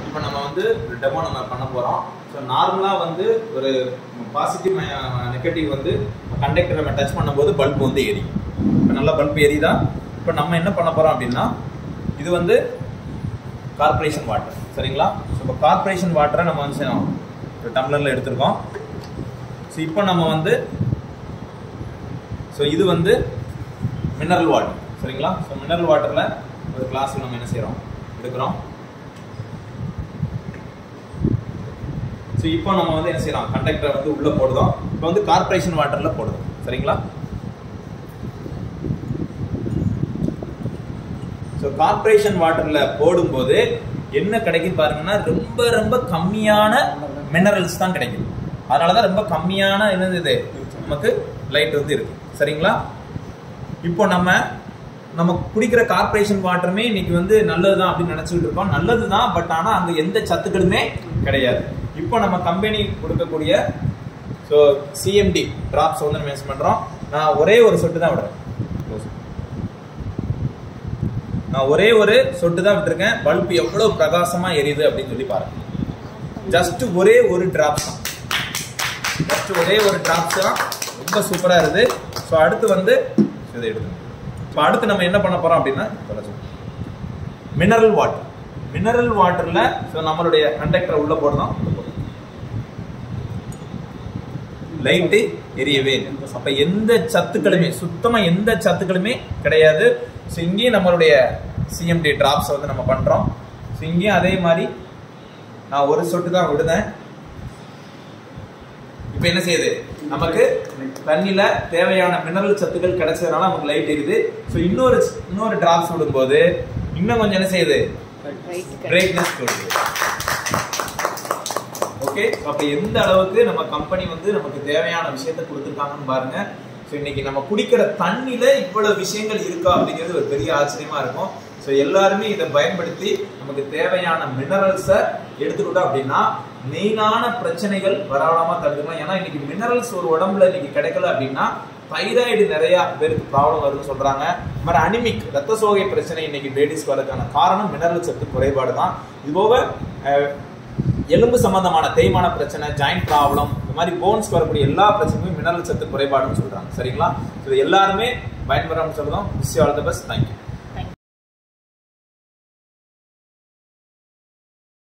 இப்போ நம்ம வந்து ஒரு டெமோ நம்ம பண்ண போகிறோம் ஸோ நார்மலாக வந்து ஒரு பாசிட்டிவ் நெகட்டிவ் வந்து கண்டக்டர் நம்ம டச் பண்ணும்போது பல்ப் வந்து எரியும் இப்போ நல்லா பல்ப் எரியுதா இப்போ நம்ம என்ன பண்ண போகிறோம் அப்படின்னா இது வந்து கார்ப்பரேஷன் வாட்டர் சரிங்களா ஸோ இப்போ கார்ப்பரேஷன் வாட்டரை நம்ம வந்து செய்யணும். ஒரு டம்ளரில் எடுத்திருக்கோம் ஸோ இப்போ நம்ம வந்து ஸோ இது வந்து மினரல் வாட்டர் சரிங்களா ஸோ மினரல் வாட்டரில் ஒரு கிளாஸில் நம்ம என்ன செய்கிறோம் எடுக்கிறோம் ஸோ இப்போ நம்ம வந்து என்ன செய்யலாம் கண்டக்டரை வந்து உள்ளே போடுதோம் இப்போ வந்து கார்ப்பரேஷன் வாட்டரில் போடுதோம் சரிங்களா ஸோ கார்ப்பரேஷன் வாட்டரில் போடும்போது என்ன கிடைக்கும் பாருங்கன்னா ரொம்ப ரொம்ப கம்மியான மினரல்ஸ் தான் கிடைக்கும் அதனால தான் ரொம்ப கம்மியான என்னது இது நமக்கு லைட் வந்து இருக்கு சரிங்களா இப்போ நம்ம நம்ம குடிக்கிற கார்ப்பரேஷன் வாட்டருமே இன்னைக்கு வந்து நல்லதுதான் அப்படின்னு நினைச்சிட்டு இருக்கோம் நல்லதுதான் பட் ஆனால் அங்க எந்த சத்துக்களுமே கிடையாது இப்போ நம்ம கம்பெனி கொடுக்கக்கூடிய ஸோ சிஎம்டி டிராப்ஸ் வந்து நம்ம யூஸ் பண்றோம் நான் ஒரே ஒரு சொட்டு தான் விடுறேன் நான் ஒரே ஒரு சொட்டு தான் விட்டுருக்கேன் பல்ப் எவ்வளவு பிரகாசமா எரியுது அப்படின்னு சொல்லி பாருங்க ஜஸ்ட் ஒரே ஒரு டிராப்ஸ் தான் ஜஸ்ட் ஒரே ஒரு டிராப்ஸ் தான் ரொம்ப சூப்பரா இருக்குது ஸோ அடுத்து வந்து இதை எடுக்கணும் இப்போ அடுத்து நம்ம என்ன பண்ண போறோம் அப்படின்னா மினரல் வாட்டர் மினரல் வாட்டர்ல ஸோ நம்மளுடைய கண்டக்டரை உள்ள போடுறோம் லைட்டு எரியவே இல்லை அப்ப எந்த சத்துக்களுமே சுத்தமா எந்த சத்துக்களுமே கிடையாது ஸோ இங்கேயும் நம்மளுடைய சிஎம்டி டிராப்ஸ் வந்து நம்ம பண்றோம் ஸோ இங்கேயும் அதே மாதிரி நான் ஒரு சொட்டு தான் விடுதேன் இப்போ என்ன செய்யுது நமக்கு தண்ணியில தேவையான மினரல் சத்துக்கள் கிடைச்சதுனால நமக்கு லைட் எரியுது ஸோ இன்னொரு இன்னொரு டிராப்ஸ் விடும்போது இன்னும் கொஞ்சம் என்ன செய்யுது பிரைட்னஸ் கொடுக்குது ஓகே அப்ப எந்த அளவுக்கு நம்ம கம்பெனி வந்து நமக்கு தேவையான விஷயத்தை கொடுத்துருக்காங்கன்னு பாருங்க ஸோ இன்னைக்கு நம்ம குடிக்கிற தண்ணியில இவ்வளவு விஷயங்கள் இருக்கா அப்படிங்கிறது ஒரு பெரிய ஆச்சரியமா இருக்கும் ஸோ எல்லாருமே இதை பயன்படுத்தி நமக்கு தேவையான மினரல்ஸை எடுத்துக்கிட்டோம் அப்படின்னா மெயினான பிரச்சனைகள் வராம தடுக்கலாம் ஏன்னா இன்னைக்கு மினரல்ஸ் ஒரு உடம்புல இன்னைக்கு கிடைக்கல அப்படின்னா தைராய்டு நிறைய பேருக்கு ப்ராப்ளம் வருதுன்னு சொல்றாங்க இந்த மாதிரி அனிமிக் ரத்த சோகை பிரச்சனை இன்னைக்கு லேடிஸ் வரதுக்கான காரணம் மினரல் சத்து குறைபாடு தான் இது போக அஹ், எலும்பு சம்பந்தமான தேய்மான பிரச்சனை ஜாயிண்ட் ப்ராப்ளம் இந்த மாதிரி போன்ஸ் வரக்கூடிய எல்லா பிரச்சனையும் மினரல் சத்து குறைபாடுன்னு சொல்றாங்க சரிங்களா இது எல்லாருமே பயன்பெறாமல் சொல்றோம் wish all the best thank you